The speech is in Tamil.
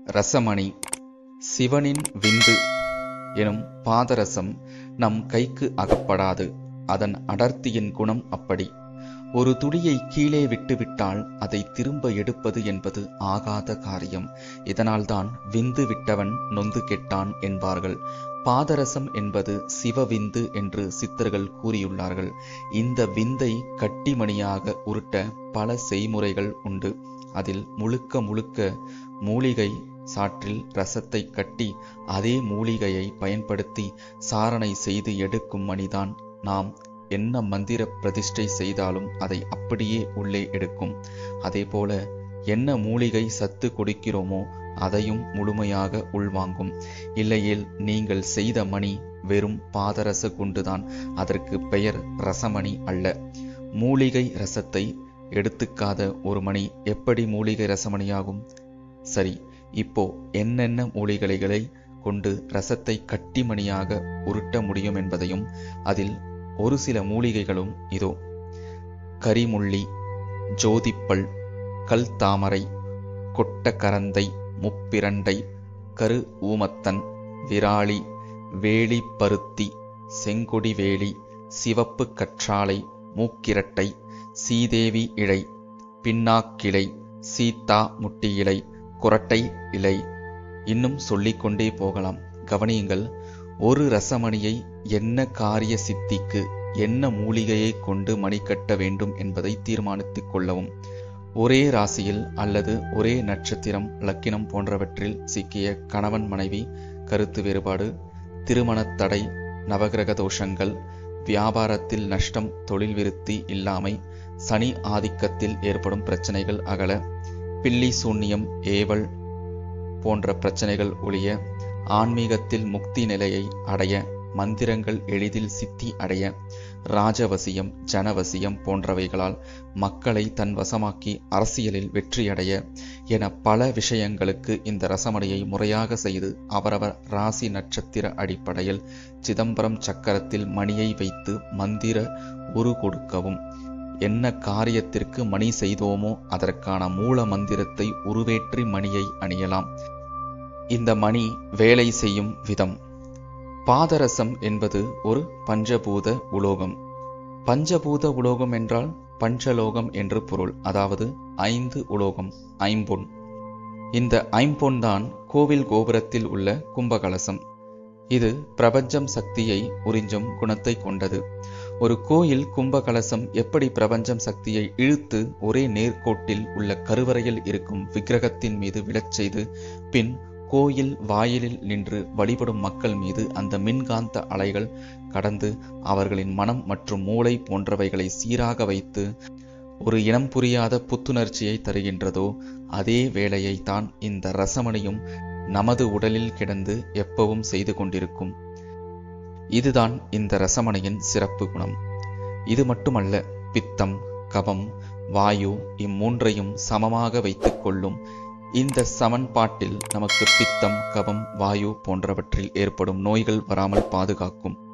ரசமணி சிவனின் விந்து எனும் பாதரசம் நம் கைக்கு அகப்படாது அதன் அடர்த்தியின் குணம் அப்படி ஒரு துளியை கீழே விட்டுவிட்டால் அதை திரும்ப எடுப்பது என்பது ஆகாத காரியம் இதனால்தான் விந்து விட்டவன் நொந்து கெட்டான் என்பார்கள் பாதரசம் என்பது சிவவிந்து என்று சித்தர்கள் கூறியுள்ளார்கள் இந்த விந்தை கட்டிமணியாக உருட்ட பல செய்முறைகள் உண்டு அதில் முழுக்க முழுக்க மூலிகை சாற்றில் ரசத்தை கட்டி அதே மூலிகையை பயன்படுத்தி சாரணை செய்து எடுக்கும் மணிதான் நாம் என்ன மந்திர பிரதிஷ்டை செய்தாலும் அதை அப்படியே உள்ளே எடுக்கும் அதேபோல என்ன மூலிகை சத்து கொடுக்கிறோமோ அதையும் முழுமையாக உள்வாங்கும் இல்லையேல் நீங்கள் செய்த மணி வெறும் பாதரச குண்டுதான் அதற்கு பெயர் ரசமணி அல்ல மூலிகை ரசத்தை எடுத்துக்காத ஒரு மணி எப்படி மூலிகை ரசமணியாகும் சரி இப்போ என்னென்ன மூலிகைகளை கொண்டு ரசத்தை கட்டிமணியாக உருட்ட முடியும் என்பதையும் அதில் ஒரு சில மூலிகைகளும் இதோ கரிமுள்ளி ஜோதிப்பல் கல் தாமரை கொட்டக்கரந்தை முப்பிரண்டை கரு ஊமத்தன் விராளி வேலி பருத்தி செங்கொடி வேலி சிவப்பு கற்றாழை மூக்கிரட்டை சீதேவி இழை பின்னாக்கிளை சீத்தா முட்டி இலை குரட்டை இலை இன்னும் சொல்லிக்கொண்டே போகலாம் கவனியுங்கள் ஒரு ரசமணியை என்ன காரிய சித்திக்கு என்ன மூலிகையை கொண்டு மணி கட்ட வேண்டும் என்பதை தீர்மானித்துக் கொள்ளவும் ஒரே ராசியில் அல்லது ஒரே நட்சத்திரம் லக்கினம் போன்றவற்றில் சிக்கிய கணவன் மனைவி கருத்து வேறுபாடு திருமணத் தடை நவகிரக தோஷங்கள் வியாபாரத்தில் நஷ்டம் தொழில் விருத்தி இல்லாமை சனி ஆதிக்கத்தில் ஏற்படும் பிரச்சனைகள் அகல பில்லி சூன்யம் ஏவல் போன்ற பிரச்சனைகள் ஒழிய ஆன்மீகத்தில் முக்தி நிலையை அடைய மந்திரங்கள் எளிதில் சித்தி அடைய ராஜவசியம் ஜனவசியம் போன்றவைகளால் மக்களை தன் வசமாக்கி அரசியலில் வெற்றியடைய என பல விஷயங்களுக்கு இந்த ரசமணியை முறையாக செய்து அவரவர் ராசி நட்சத்திர அடிப்படையில் சிதம்பரம் சக்கரத்தில் மணியை வைத்து மந்திர உரு கொடுக்கவும் என்ன காரியத்திற்கு மணி செய்தோமோ அதற்கான மூல மந்திரத்தை உருவேற்றி மணியை அணியலாம் இந்த மணி வேலை செய்யும் விதம் பாதரசம் என்பது ஒரு பஞ்சபூத உலோகம் பஞ்சபூத உலோகம் என்றால் பஞ்சலோகம் என்று பொருள் அதாவது ஐந்து உலோகம் ஐம்பொன் இந்த ஐம்பொன் தான் கோவில் கோபுரத்தில் உள்ள கும்பகலசம் இது பிரபஞ்சம் சக்தியை உறிஞ்சும் குணத்தை கொண்டது ஒரு கோயில் கும்பகலசம் எப்படி பிரபஞ்சம் சக்தியை இழுத்து ஒரே நேர்கோட்டில் உள்ள கருவறையில் இருக்கும் விக்கிரகத்தின் மீது விழச் செய்து பின் கோயில் வாயிலில் நின்று வழிபடும் மக்கள் மீது அந்த மின்காந்த அலைகள் கடந்து அவர்களின் மனம் மற்றும் மூளை போன்றவைகளை சீராக வைத்து ஒரு இனம் புரியாத புத்துணர்ச்சியை தருகின்றதோ அதே வேளையை தான் இந்த ரசமணியும் நமது உடலில் கிடந்து எப்பவும் செய்து கொண்டிருக்கும் இதுதான் இந்த ரசமணியின் சிறப்பு குணம் இது மட்டுமல்ல பித்தம் கபம் வாயு இம்மூன்றையும் சமமாக வைத்துக் கொள்ளும் இந்த சமன்பாட்டில் நமக்கு பித்தம் கபம் வாயு போன்றவற்றில் ஏற்படும் நோய்கள் வராமல் பாதுகாக்கும்